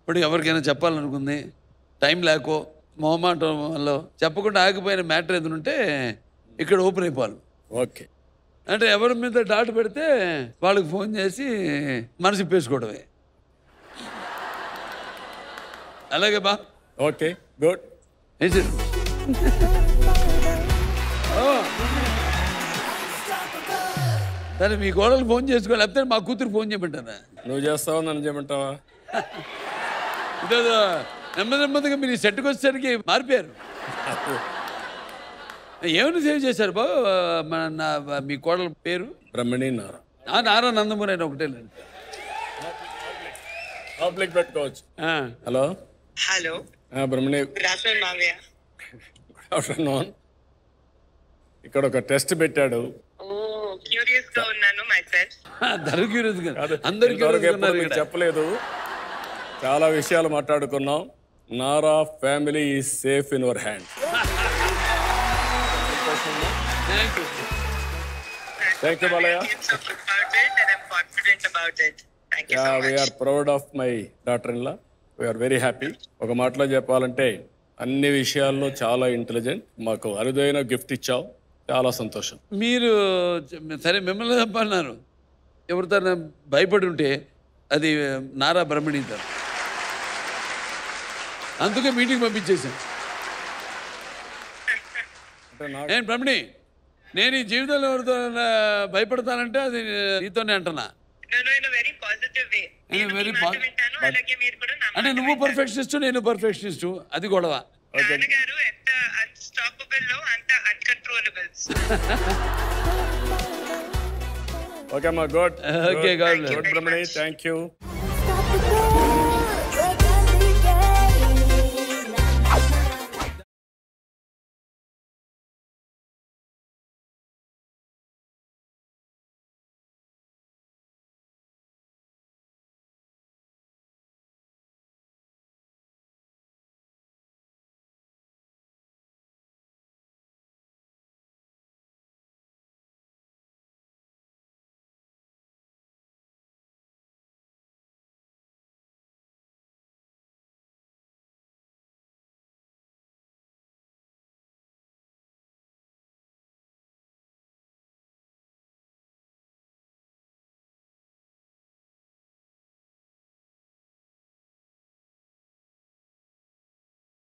ఇప్పుడు ఎవరికైనా చెప్పాలనుకుంది టైం లేకో మొహమాటం వల్ల చెప్పకుండా ఆగిపోయిన మ్యాటర్ ఏదైనా ఉంటే ఇక్కడ ఓపెన్ అయిపోవాలి ఓకే అంటే ఎవరి మీద డాట్ పెడితే వాళ్ళకి ఫోన్ చేసి మనసు ఇప్పేసుకోవడమే అలాగే బా ఓకే గుడ్ ఏం చేద్దాం? ఓ. సరే మీ గోడలు ఫోన్ చేసుకో లేకపోతే మా కూతురు ఫోన్ చేయమంటారా నువ్వు చేస్తావా నన్ను చేయమంటావా ఇదేదో నెమ్మది నెమ్మదిగా మీరు ఈ సెట్కి వచ్చేసరికి మారిపోయారు ఏమైనా సేవ్ చేశారు బాబు మన నా- మీ కోడల పేరు బ్రహ్మణి నారా ఆ నారా నందమూరి అని ఒకటే పబ్లిక్ పెట్టుకోవచ్చు హలో హలో ఆ, బ్రహ్మణి గుడ్ ఆఫ్టర్నూన్ మావయ్య గుడ్ ఆఫ్టర్నూన్ ఇక్కడ ఒక టెస్ట్ పెట్టాడు ఓ క్యూరియస్ గా ఉన్నాను మై సెల్ఫ్ ధర క్యూరియస్ అందరు ఇంతవరకు క్యూరియస్ ఎప్పుడు ఉన్నారు మీకు ఇక్కడ చెప్పలేదు చాలా విషయాలు మాట్లాడుకున్నాం నారా ఫ్యామిలీ ఈ safe in your hand Thank you. Thank you Balayya so good about it and I'm confident about it. Thank you yeah so much. We are proud of my daughter in law we are very happy ఒక మాటలో చెప్పాలంటే అన్ని విషయాల్లో చాలా intelligent మాకు అరుదైన gift ఇచ్చావు చాలా సంతోషం మీరు చె- సరే మిమ్మల్ని చంపన్నారు ఎవరితో భయపడి ఉంటే అది నారా బ్రహ్మణితో అందుకే మీటింగ్ పంపించేశాను అంటే నాకు నేను బ్రహ్మణి నేను ఈ జీవితంలో ఎవరితో భయపడతానంటే అది నీతోనే అంటున్నా No, no, in a very positive way. In a నేను very మీ మాట po- వింటాను అలాగే మీరు కూడా నా అంటే మాట నువ్వు వింటారు. పర్ఫెక్షనిస్ట్ నేను పర్ఫెక్షనిస్ట్ అది గొడవ నాన్నగారు ఎంత అన్స్టాపబుల్ లో అంత అన్కంట్రోలబుల్స్ ఓకే అమ్మా good Okay, God bless. Good Brahmani thank you Stop the